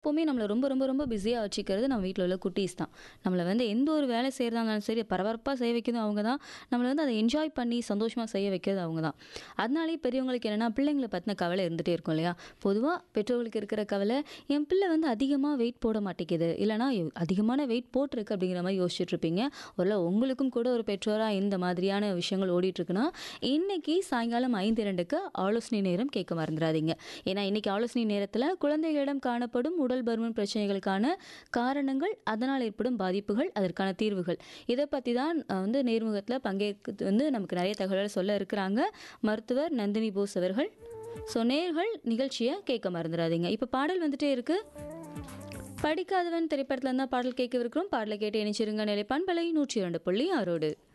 எப்போவுமே நம்மளை ரொம்ப ரொம்ப ரொம்ப பிஸியாக வச்சுக்கிறது நம்ம வீட்டில் உள்ள குட்டீஸ் தான் நம்மளை வந்து எந்த ஒரு வேலை செய்கிறதா இருந்தாலும் சரி பரபரப்பாக செய்ய வைக்கிறது அவங்க தான் நம்மளை வந்து அதை என்ஜாய் பண்ணி சந்தோஷமாக செய்ய வைக்கிறது அவங்க தான் அதனாலேயே பெரியவங்களுக்கு என்னென்னா பிள்ளைங்களை பற்றின கவலை இருந்துகிட்டே இருக்கும் இல்லையா பொதுவாக பெற்றோர்களுக்கு இருக்கிற கவலை என் பிள்ளை வந்து அதிகமாக வெயிட் போட மாட்டேங்குது இல்லைனா அதிகமான வெயிட் போட்டிருக்கு அப்படிங்கிற மாதிரி யோசிச்சுட்டு இருப்பீங்க ஒருவேளை உங்களுக்கும் கூட ஒரு பெற்றோராக இந்த மாதிரியான விஷயங்கள் ஓடிட்டு இருக்குன்னா இன்னைக்கு சாயங்காலம் ஐந்து இரண்டுக்கு ஆலோசனை நேரம் கேட்க மறந்துடாதீங்க ஏன்னா இன்னைக்கு ஆலோசனை நேரத்தில் குழந்தைகளிடம் காணப்படும் உடல் பருமன் பிரச்சனைகளுக்கான காரணங்கள் அதனால் ஏற்படும் பாதிப்புகள் அதற்கான தீர்வுகள் இதை பற்றி தான் அஹ், வந்து நேர்முகத்தில் பங்கேற்க வந்து நமக்கு நிறைய தகவல்கள் சொல்ல இருக்கிறாங்க மருத்துவர் நந்தினி போஸ் அவர்கள் ஸோ நேர்கள் நிகழ்ச்சியை கேட்க மறந்துடாதீங்க இப்போ பாடல் வந்துட்டே இருக்கு படிக்காதவன் திரைப்படத்துல இருந்தால் பாடல் கேட்க இருக்கிறோம் பாடலை கேட்டு இணைச்சிருங்க நிலைப்பான் பலை நூற்றி இரண்டு புள்ளி ஆறோடு